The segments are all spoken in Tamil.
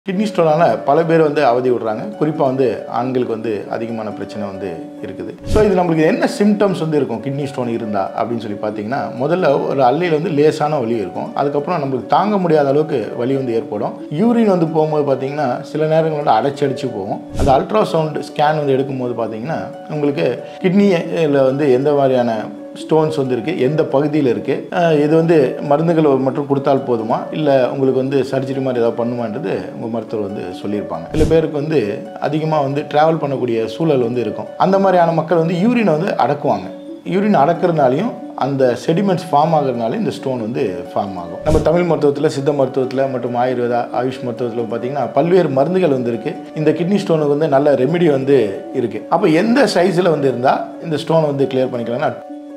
கிட்னி ஸ்டோனால பல பேர் வந்து அவதி விடுறாங்க குறிப்பாக வந்து ஆண்களுக்கு வந்து அதிகமான பிரச்சனை வந்து இருக்குது ஸோ இது நம்மளுக்கு என்ன சிம்டம்ஸ் வந்து இருக்கும் கிட்னி ஸ்டோன் இருந்தா அப்படின்னு சொல்லி பார்த்தீங்கன்னா முதல்ல ஒரு அல்லையில் வந்து லேசான வலி இருக்கும் அதுக்கப்புறம் நம்மளுக்கு தாங்க முடியாத அளவுக்கு வலி வந்து ஏற்படும் யூரின் வந்து போகும்போது பார்த்தீங்கன்னா சில நேரங்களோட அடைச்சி அடிச்சு போகும் அந்த அல்ட்ராசவுண்ட் ஸ்கேன் வந்து எடுக்கும்போது பார்த்தீங்கன்னா உங்களுக்கு கிட்னியில் வந்து எந்த மாதிரியான ஸ்டோன்ஸ் வந்து இருக்குது எந்த பகுதியில் இருக்குது இது வந்து மருந்துகள் மட்டும் கொடுத்தால் போதுமா இல்லை உங்களுக்கு வந்து சர்ஜரி மாதிரி ஏதாவது பண்ணுமான்றது உங்கள் மருத்துவர் வந்து சொல்லியிருப்பாங்க சில பேருக்கு வந்து அதிகமாக வந்து ட்ராவல் பண்ணக்கூடிய சூழல் வந்து இருக்கும் அந்த மாதிரியான மக்கள் வந்து யூரினை வந்து அடக்குவாங்க யூரின் அடக்கிறதுனாலையும் அந்த செடிமெண்ட்ஸ் ஃபார்ம் ஆகுறதுனால இந்த ஸ்டோன் வந்து ஃபார்ம் ஆகும் நம்ம தமிழ் மருத்துவத்தில் சித்த மருத்துவத்தில் மற்றும் ஆயுர்வேதா ஆயுஷ் மருத்துவத்தில் பார்த்தீங்கன்னா பல்வேறு மருந்துகள் வந்து இருக்குது இந்த கிட்னி ஸ்டோனுக்கு வந்து நல்ல ரெமெடி வந்து இருக்குது அப்போ எந்த சைஸில் வந்து இருந்தால் இந்த ஸ்டோனை வந்து கிளியர் பண்ணிக்கலாம்னா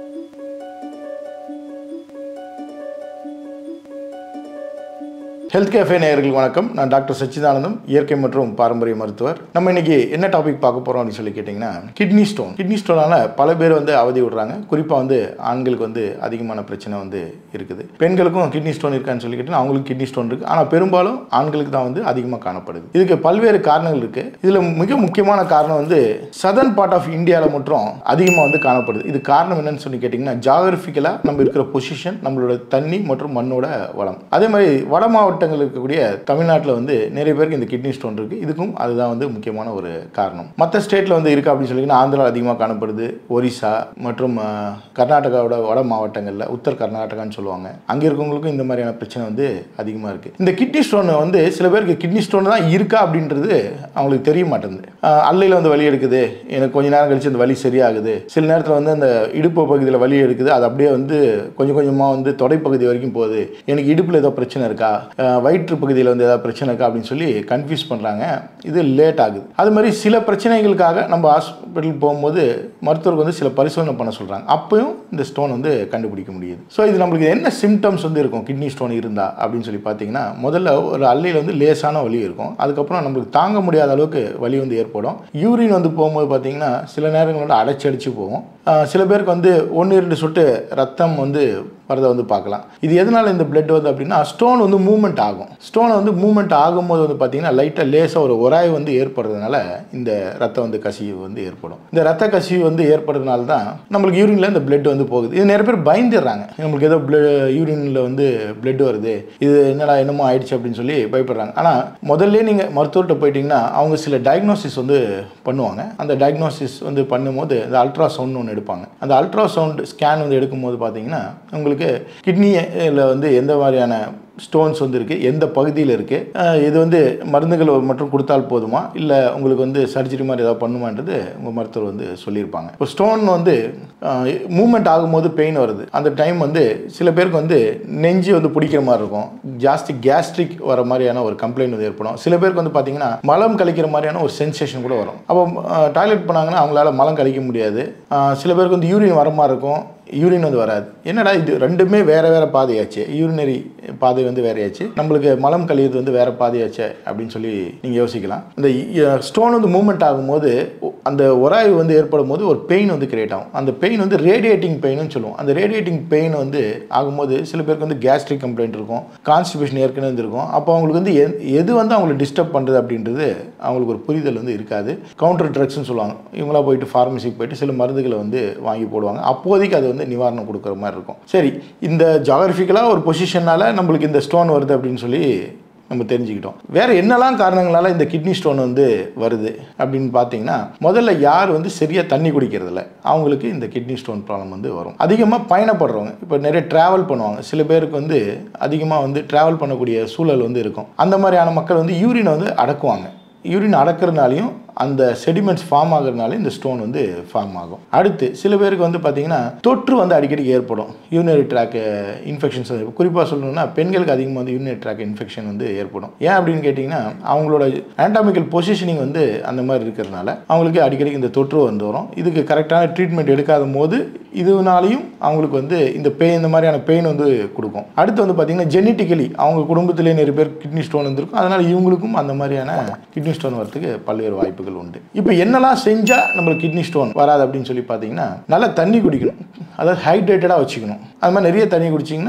ஹெல்த் கேஃபே நேயர்களுக்கு வணக்கம் நான் டாக்டர் சச்சிதானந்தம் இயற்கை மற்றும் பாரம்பரிய மருத்துவர் நம்ம இன்னைக்கு என்ன டாபிக் பார்க்க போறோம் அப்படின்னு சொல்லி கேட்டிங்கன்னா கிட்னி ஸ்டோன் கிட்னி ஸ்டோனால பல பேர் வந்து அவதி விடுறாங்க குறிப்பாக வந்து ஆண்களுக்கு வந்து அதிகமான பிரச்சனை வந்து இருக்குது பெண்களுக்கும் கிட்னி ஸ்டோன் இருக்கான்னு சொல்லி கேட்டிங்கன்னா அவங்களுக்கு கிட்னி ஸ்டோன் இருக்கு ஆனால் பெரும்பாலும் ஆண்களுக்கு தான் வந்து அதிகமாக காணப்படுது இதுக்கு பல்வேறு காரணங்கள் இருக்கு இதில் மிக முக்கியமான காரணம் வந்து சதர்ன் பார்ட் ஆஃப் இந்தியாவில் மட்டும் அதிகமாக வந்து காணப்படுது இது காரணம் என்னன்னு சொல்லி கேட்டிங்கன்னா ஜாகிரபிக்கலாக நம்ம இருக்கிற பொசிஷன் நம்மளோட தண்ணி மற்றும் மண்ணோட வளம் அதே மாதிரி வட மாவட்டங்கள் இருக்கக்கூடிய தமிழ்நாட்டில் வந்து நிறைய பேருக்கு இந்த கிட்னி ஸ்டோன் இருக்குது இதுக்கும் அதுதான் வந்து முக்கியமான ஒரு காரணம் மற்ற ஸ்டேட்டில் வந்து இருக்கா அப்படின்னு சொல்லிங்கன்னா ஆந்திரா அதிகமாக காணப்படுது ஒரிசா மற்றும் அஹ், கர்நாடகாவோட வட மாவட்டங்களில் உத்தர் கர்நாடகான்னு சொல்லுவாங்க அங்கே இருக்கவங்களுக்கும் இந்த மாதிரியான பிரச்சனை வந்து அதிகமாக இருக்குது இந்த கிட்னி ஸ்டோன் வந்து சில பேருக்கு கிட்னி ஸ்டோன் தான் இருக்கா அப்படின்றது அவங்களுக்கு தெரிய மாட்டேங்குது அஹ், அல்லையில் வந்து வலி எடுக்குது எனக்கு கொஞ்ச நேரம் கழிச்சு அந்த வலி சரியாகுது சில நேரத்தில் வந்து அந்த இடுப்பு பகுதியில் வலி எடுக்குது அது அப்படியே வந்து கொஞ்சம் கொஞ்சமாக வந்து தொடைப்பகுதி வரைக்கும் போகுது எனக்கு இடுப்பில் ஏதோ பிரச்சனை இருக்கா அஹ், வயிற்று பகுதியில் வந்து ஏதாவது பிரச்சனை இருக்கா அப்படின்னு சொல்லி கன்ஃபியூஸ் பண்ணுறாங்க இது லேட் ஆகுது அது மாதிரி சில பிரச்சனைகளுக்காக நம்ம ஹாஸ்பிட்டல் போகும்போது மருத்துவருக்கு வந்து சில பரிசோதனை பண்ண சொல்கிறாங்க அப்பயும் இந்த ஸ்டோன் வந்து கண்டுபிடிக்க முடியுது ஸோ இது நம்மளுக்கு என்ன சிம்டம்ஸ் வந்து இருக்கும் கிட்னி ஸ்டோன் இருந்தா அப்படின்னு சொல்லி பார்த்தீங்கன்னா முதல்ல ஒரு அல்லையில் வந்து லேசான வலி இருக்கும் அதுக்கப்புறம் நம்மளுக்கு தாங்க முடியாத அளவுக்கு வலி வந்து ஏற்படும் யூரின் வந்து போகும்போது பார்த்தீங்கன்னா சில நேரங்களோட அடைச்சி அடிச்சு போகும் ஆஹ் சில பேருக்கு வந்து ஒன்று இரண்டு சொட்டு ரத்தம் வந்து வரதை வந்து பார்க்கலாம் இது எதனால் இந்த பிளட் வந்து அப்படின்னா ஸ்டோன் வந்து மூவ்மெண்ட் ஆகும் ஸ்டோனை வந்து மூவ்மெண்ட் ஆகும்போது வந்து பார்த்தீங்கன்னா லைட்டாக லேசாக ஒரு உராய் வந்து ஏற்படுறதுனால இந்த ரத்தம் வந்து கசிவு வந்து ஏற்படும் இந்த ரத்த கசிவு வந்து ஏற்படுறதுனால தான் நம்மளுக்கு யூரினில் இந்த பிளட் வந்து போகுது இது நிறைய பேர் பயந்துடுறாங்க நம்மளுக்கு ஏதோ பிளட் யூரினில் வந்து பிளட் வருது இது என்னடா என்னமோ ஆயிடுச்சு அப்படின்னு சொல்லி பயப்படுறாங்க ஆனால் முதல்ல நீங்கள் மருத்துவர்கிட்ட போயிட்டீங்கன்னா அவங்க சில டயக்னோசிஸ் வந்து பண்ணுவாங்க அந்த டயக்னோசிஸ் வந்து பண்ணும்போது இந்த அல்ட்ராசவுண்ட் ஒன்று எடுப்பாங்க அந்த அல்ட்ராசவுண்ட் ஸ்கேன் வந்து எடுக்கும்போது பார்த்தீங்கன்னா உங்களுக்கு கிட்னியில் வந்து எந்த மாதிரியான ஸ்டோன்ஸ் வந்து இருக்குது எந்த பகுதியில் இருக்குது இது வந்து மருந்துகள் மட்டும் கொடுத்தால் போதுமா இல்லை உங்களுக்கு வந்து சர்ஜரி மாதிரி ஏதாவது பண்ணுமான்றது உங்கள் மருத்துவர் வந்து சொல்லியிருப்பாங்க இப்போ ஸ்டோன் வந்து மூமெண்ட் ஆகும்போது பெயின் வருது அந்த டைம் வந்து சில பேருக்கு வந்து நெஞ்சு வந்து பிடிக்கிற மாதிரி இருக்கும் ஜாஸ்தி கேஸ்ட்ரிக் வர மாதிரியான ஒரு கம்ப்ளைண்ட் வந்து ஏற்படும் சில பேருக்கு வந்து பார்த்தீங்கன்னா மலம் கழிக்கிற மாதிரியான ஒரு சென்சேஷன் கூட வரும் அப்போ டாய்லெட் போனாங்கன்னா அவங்களால மலம் கழிக்க முடியாது அஹ் சில பேருக்கு வந்து யூரின் வர மாதிரி இருக்கும் யூரின் வந்து வராது என்னடா இது ரெண்டுமே வேற வேற பாதையாச்சு யூரினரி பாதை வந்து வேறையாச்சு நம்மளுக்கு மலம் கழியது வந்து வேற பாதையாச்சு அப்படின்னு சொல்லி நீங்கள் யோசிக்கலாம் இந்த ஸ்டோன் வந்து மூவ்மெண்ட் ஆகும்போது அந்த உராய்வு வந்து ஏற்படும் போது ஒரு பெயின் வந்து கிரியேட் ஆகும் அந்த பெயின் வந்து ரேடியேட்டிங் பெயின்னு சொல்லுவோம் அந்த ரேடியேட்டிங் பெயின் வந்து ஆகும்போது சில பேருக்கு வந்து கேஸ்ட்ரிக் கம்ப்ளைண்ட் இருக்கும் கான்ஸ்டிபேஷன் ஏற்கனவே இருந்திருக்கும் அப்போ அவங்களுக்கு வந்து எ- எது வந்து அவங்களை டிஸ்டர்ப் பண்ணுறது அப்படின்றது அவங்களுக்கு ஒரு புரிதல் வந்து இருக்காது கவுண்டர் ட்ரக்ஸ்னு சொல்லுவாங்க இவங்களா போயிட்டு ஃபார்மசிக்கு போயிட்டு சில மருந்துகளை வந்து வாங்கி போடுவாங்க அப்போதைக்கு அது வந்து நிவாரணம் கொடுக்குற மாதிரி இருக்கும் சரி இந்த ஜாகிரபிக்கலாக ஒரு பொசிஷனால நம்மளுக்கு இந்த ஸ்டோன் வருது அப்படின்னு சொல்லி நம்ம தெரிஞ்சுக்கிட்டோம் வேற என்னெல்லாம் காரணங்களால இந்த கிட்னி ஸ்டோன் வந்து வருது அப்படின்னு பார்த்தீங்கன்னா முதல்ல யார் வந்து சரியாக தண்ணி குடிக்கிறதில்ல அவங்களுக்கு இந்த கிட்னி ஸ்டோன் ப்ராப்ளம் வந்து வரும் அதிகமாக பயணப்படுறவங்க இப்போ நிறைய ட்ராவல் பண்ணுவாங்க சில பேருக்கு வந்து அதிகமாக வந்து ட்ராவல் பண்ணக்கூடிய சூழல் வந்து இருக்கும் அந்த மாதிரியான மக்கள் வந்து யூரினை வந்து அடக்குவாங்க யூரின் அடக்கிறதுனாலையும் அந்த செடிமெண்ட்ஸ் ஃபார்ம் ஆகுறதுனால இந்த ஸ்டோன் வந்து ஃபார்ம் ஆகும் அடுத்து சில பேருக்கு வந்து பார்த்தீங்கன்னா தொற்று வந்து அடிக்கடி ஏற்படும் யூரினரி ட்ராக் இன்ஃபெக்ஷன்ஸ் குறிப்பாக சொல்லணும்னா பெண்களுக்கு அதிகமாக வந்து யூரினரி ட்ராக் இன்ஃபெக்ஷன் வந்து ஏற்படும் ஏன் அப்படின்னு கேட்டிங்கன்னா அவங்களோட ஆண்டாமிக்கல் பொசிஷனிங் வந்து அந்த மாதிரி இருக்கிறதுனால அவங்களுக்கு அடிக்கடி இந்த தொற்று வந்து வரும் இதுக்கு கரெக்டான ட்ரீட்மெண்ட் எடுக்காத போது இதுனாலையும் அவங்களுக்கு வந்து இந்த பெயின் இந்த மாதிரியான பெயின் வந்து கொடுக்கும் அடுத்து வந்து பார்த்தீங்கன்னா ஜெனட்டிக்கலி அவங்க குடும்பத்திலே நிறைய பேர் கிட்னி ஸ்டோன் இருந்திருக்கும் அதனால இவங்களுக்கும் அந்த மாதிரியான கிட்னி ஸ்டோன் வரதுக்கு பல்வேறு வாய்ப்புகள் உண்டு இப்போ என்னெல்லாம் செஞ்சால் நம்மளுக்கு கிட்னி ஸ்டோன் வராது அப்படின்னு சொல்லி பார்த்தீங்கன்னா நல்லா தண்ணி குடிக்கணும் அதாவது ஹைட்ரேட்டடாக வச்சுக்கணும் அது மாதிரி நிறைய தண்ணி குடிச்சிங்கன்னா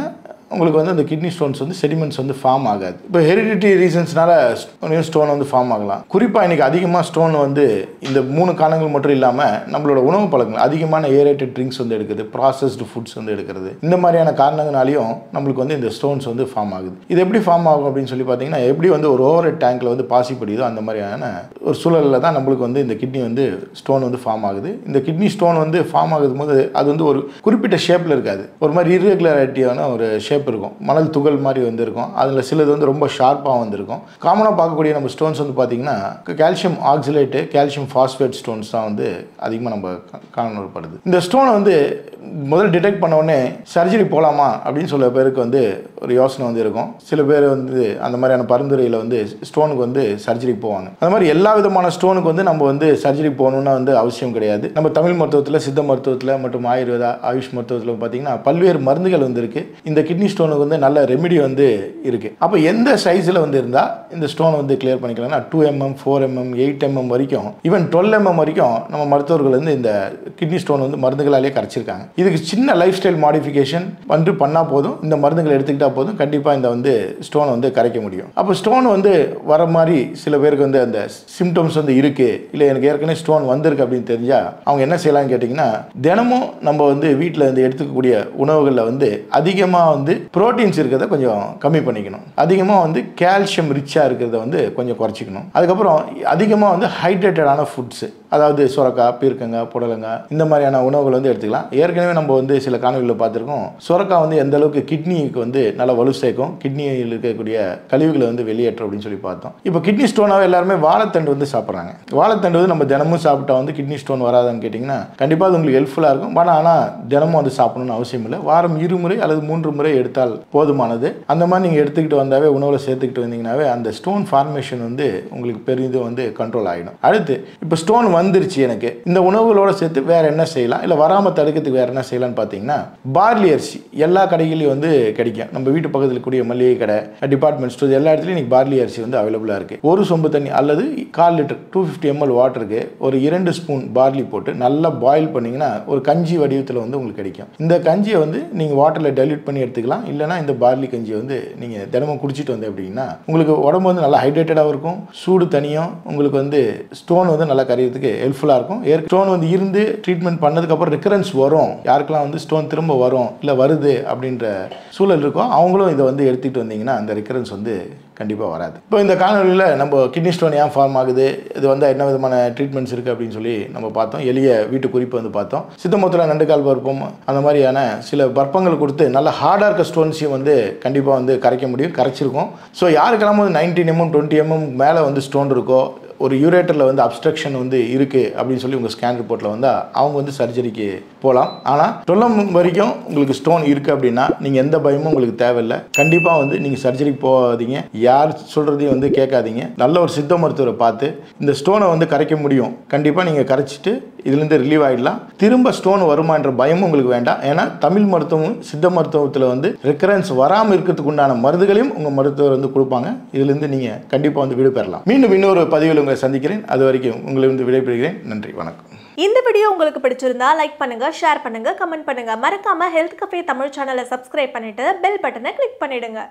உங்களுக்கு வந்து அந்த கிட்னி ஸ்டோன்ஸ் வந்து செடிமெண்ட்ஸ் வந்து ஃபார்ம் ஆகாது இப்போ ஹெரிடிட்டி ரீசன்ஸ்னால ஸ்டோன் வந்து ஃபார்ம் ஆகலாம் குறிப்பாக இன்றைக்கி அதிகமாக ஸ்டோன் வந்து இந்த மூணு காரணங்கள் மட்டும் இல்லாமல் நம்மளோட உணவு பழக்கங்கள் அதிகமான ஏரேட்டட் ட்ரிங்க்ஸ் வந்து எடுக்குது ப்ராசஸ்டு ஃபுட்ஸ் வந்து எடுக்கிறது இந்த மாதிரியான காரணங்களாலையும் நம்மளுக்கு வந்து இந்த ஸ்டோன்ஸ் வந்து ஃபார்ம் ஆகுது இது எப்படி ஃபார்ம் ஆகும் அப்படின்னு சொல்லி பார்த்தீங்கன்னா எப்படி வந்து ஒரு ஓவர் டேங்க்கில் வந்து பாசி படியுதோ அந்த மாதிரியான ஒரு சூழலில் தான் நம்மளுக்கு வந்து இந்த கிட்னி வந்து ஸ்டோன் வந்து ஃபார்ம் ஆகுது இந்த கிட்னி ஸ்டோன் வந்து ஃபார்ம் ஆகுது போது அது வந்து ஒரு குறிப்பிட்ட ஷேப்பில் இருக்காது ஒரு மாதிரி இர்ரெகுலாரிட்டியான ஒரு ஷேப் இருக்கும் மணல் துகள் மாதிரி வந்து இருக்கும் அதில் சிலது வந்து ரொம்ப ஷார்ப்பாக வந்து இருக்கும் காமனாக பார்க்கக்கூடிய நம்ம ஸ்டோன்ஸ் வந்து பார்த்தீங்கன்னா calcium oxalate calcium phosphate stones தான் வந்து அதிகமாக நம்ம கா- காணப்படுது இந்த ஸ்டோனை வந்து முதல் டிடெக்ட் பண்ண உடனே சர்ஜரி போகலாமா அப்படின்னு சொல்ல பேருக்கு வந்து ஒரு யோசனை வந்து இருக்கும் சில பேர் வந்து அந்த மாதிரியான பரிந்துரையில் வந்து ஸ்டோனுக்கு வந்து சர்ஜரி போவாங்க அந்த மாதிரி எல்லா விதமான ஸ்டோனுக்கு வந்து நம்ம வந்து சர்ஜரி போகணும்னு வந்து அவசியம் கிடையாது நம்ம தமிழ் மருத்துவத்தில் சித்த மருத்துவத்தில் மற்றும் ஆயுர்வேதா ஆயுஷ் மருத்துவத்தில் பார்த்தீங்கன்னா பல்வேறு மருந்துகள் வந்து இருக்கு இந்த கிட்னி ஸ்டோனுக்கு வந்து நல்ல ரெமெடி வந்து இருக்கு அப்போ எந்த சைஸில் வந்து இருந்தால் இந்த ஸ்டோன் வந்து கிளியர் பண்ணிக்கலாம்னா two mm four mm eight mm வரைக்கும் ஈவன் டுவெல் எம்எம் வரைக்கும் நம்ம மருத்துவர்கள் வந்து இந்த கிட்னி ஸ்டோன் வந்து மருந்துகளாலே கரைச்சிருக்காங்க இதுக்கு சின்ன லைஃப் ஸ்டைல் மாடிஃபிகேஷன் வந்து பண்ணால் போதும் இந்த மருந்துகள் எடுத்துக்கிட்டா போதும் கண்டிப்பாக இந்த வந்து ஸ்டோனை வந்து கரைக்க முடியும் அப்போ ஸ்டோன் வந்து வர மாதிரி சில பேருக்கு வந்து அந்த சிம்டம்ஸ் வந்து இருக்கு இல்லை எனக்கு ஏற்கனவே ஸ்டோன் வந்திருக்கு அப்படின்னு தெரிஞ்சா அவங்க என்ன செய்யலாம்னு கேட்டிங்கன்னா தினமும் நம்ம வந்து வீட்டில் வந்து எடுத்துக்கக்கூடிய உணவுகளில் வந்து அதிகமாக வந்து புரோட்டீன்ஸ் இருக்கிறத கொஞ்சம் கம்மி பண்ணிக்கணும் அதிகமாக வந்து கால்சியம் ரிச்சாக இருக்கிறத வந்து கொஞ்சம் குறைச்சிக்கணும் அதுக்கப்புறம் அதிகமாக வந்து ஹைட்ரேட்டடான ஃபுட்ஸு அதாவது சுரக்காய் பீர்க்கங்காய் புடலங்காய் இந்த மாதிரியான உணவுகள் வந்து எடுத்துக்கலாம் ஏற்கனவே நம்ம வந்து சில காணொலிகளில் பார்த்துருக்கோம் சுரக்காய் வந்து எந்த அளவுக்கு கிட்னிக்கு வந்து நல்ல வலு சேர்க்கும் கிட்னியில் இருக்கக்கூடிய கழிவுகளை வந்து வெளியேற்றும் அப்படின்னு சொல்லி பார்த்தோம் இப்போ கிட்னி ஸ்டோனாக எல்லாருமே வாழைத்தண்டு வந்து சாப்பிட்றாங்க வாழைத்தண்டு வந்து நம்ம தினமும் சாப்பிட்டா வந்து கிட்னி ஸ்டோன் வராதான்னு கேட்டிங்கன்னா கண்டிப்பாக அது உங்களுக்கு ஹெல்ப்ஃபுல்லாக இருக்கும் ஆனால் ஆனால் தினமும் வந்து சாப்பிடணும்னு அவசியம் இல்லை வாரம் இருமுறை அல்லது மூன்று முறை எடுத்தால் போதுமானது அந்த மாதிரி நீங்கள் எடுத்துக்கிட்டு வந்தாவே உணவில் சேர்த்துக்கிட்டு வந்தீங்கன்னாவே அந்த ஸ்டோன் ஃபார்மேஷன் வந்து உங்களுக்கு பெரிதும் வந்து கண்ட்ரோல் ஆகிடும் அடுத்து இப்போ ஸ்டோன் வந்துருச்சு எனக்கு இந்த உணவுகளோட சேர்த்து வேற என்ன செய்யலாம் இல்லை வராமல் தடுக்கிறதுக்கு வேற என்ன செய்யலாம்னு பார்த்தீங்கன்னா பார்லி அரிசி எல்லா கடைகளையும் வந்து கிடைக்கும் நம்ம வீட்டு பக்கத்தில் கூடிய மளிகை கடை டிபார்ட்மெண்ட் ஸ்டோர் எல்லா இடத்துலையும் இன்னைக்கு பார்லி அரிசி வந்து அவைலபிளாக இருக்குது ஒரு சொம்பு தண்ணி அல்லது கால் லிட்டர் டூ ஃபிஃப்டி எம்எல் வாட்டருக்கு ஒரு இரண்டு ஸ்பூன் பார்லி போட்டு நல்லா பாயில் பண்ணிங்கன்னா ஒரு கஞ்சி வடிவத்தில் வந்து உங்களுக்கு கிடைக்கும் இந்த கஞ்சியை வந்து நீங்கள் வாட்டரில் டைல்யூட் பண்ணி எடுத்துக்கலாம் இல்லைனா இந்த பார்லி கஞ்சியை வந்து நீங்கள் தினமும் குடிச்சிட்டு வந்து அப்படின்னா உங்களுக்கு உடம்பு வந்து நல்லா ஹைட்ரேட்டடாகவும் இருக்கும் சூடு தனியும் உங்களுக்கு வந்து ஸ்டோன் வந்து நல்லா கரையிறதுக்கு ஹெல்ப்ஃபுல்லாக இருக்கும் ஏற்க ஸ்டோன் வந்து இருந்து ட்ரீட்மெண்ட் பண்ணதுக்கப்புறம் ரிக்கரன்ஸ் வரும் யாருக்கெல்லாம் வந்து ஸ்டோன் திரும்ப வரும் இல்லை வருது அப்படின்ற சூழல் இருக்கோ அவங்களும் இதை வந்து எடுத்துகிட்டு வந்தீங்கன்னா அந்த ரிக்கரன்ஸ் வந்து கண்டிப்பாக வராது இப்போ இந்த காணொலியில் நம்ம கிட்னி ஸ்டோன் ஏன் ஃபார்ம் ஆகுது இது வந்து என்ன விதமான ட்ரீட்மெண்ட்ஸ் இருக்குது அப்படின்னு சொல்லி நம்ம பார்த்தோம் எளிய வீட்டு குறிப்பு வந்து பார்த்தோம் சித்தமத்தில் நண்டுக்கால் பருப்பம் அந்த மாதிரியான சில பற்பங்கள் கொடுத்து நல்ல ஹார்டாக இருக்க ஸ்டோன்ஸையும் வந்து கண்டிப்பாக வந்து கரைக்க முடியும் கரைச்சிருக்கோம் ஸோ யாருக்கெல்லாம் வந்து நைன்டீன் எம்எம் டுவெண்ட்டி எம்எம் மேலே வந்து ஸ்டோன் இருக்கோ ஒரு யூரேட்டரில் வந்து அப்ஸ்ட்ரக்ஷன் வந்து இருக்குது அப்படின்னு சொல்லி உங்கள் ஸ்கேன் ரிப்போர்ட்டில் வந்தால் அவங்க வந்து சர்ஜரிக்கு போகலாம் ஆனால் டுவெல்லம் வரைக்கும் உங்களுக்கு ஸ்டோன் இருக்குது அப்படின்னா நீங்கள் எந்த பயமும் உங்களுக்கு தேவையில்லை கண்டிப்பாக வந்து நீங்கள் சர்ஜரிக்கு போகாதீங்க யார் சொல்கிறதையும் வந்து கேட்காதீங்க நல்ல ஒரு சித்த மருத்துவரை பார்த்து இந்த ஸ்டோனை வந்து கரைக்க முடியும் கண்டிப்பாக நீங்கள் கரைச்சிட்டு இதுலேருந்து ரிலீவ் ஆகிடலாம் திரும்ப ஸ்டோன் வருமான்ற பயமும் உங்களுக்கு வேண்டாம் ஏன்னா தமிழ் மருத்துவமும் சித்த மருத்துவத்தில் வந்து ரெக்கரன்ஸ் வராமல் இருக்கிறதுக்கு உண்டான மருந்துகளையும் உங்கள் மருத்துவர் வந்து கொடுப்பாங்க இதுலேருந்து நீங்கள் கண்டிப்பாக வந்து விடு பெறலாம் மீண்டும் இன்னொரு பதிவில் உங்களை சந்திக்கிறேன் அது வரைக்கும் உங்களிருந்து விடைபெறுகிறேன் நன்றி வணக்கம் இந்த வீடியோ உங்களுக்கு பிடிச்சிருந்தா லைக் பண்ணுங்க ஷேர் பண்ணுங்க கமெண்ட் பண்ணுங்க மறக்காம ஹெல்த் கஃபே தமிழ் சேனலை சப்ஸ்கிரைப் பண்ணிட்டு பெல் பட்டனை கிளிக் பண்ணிடுங்க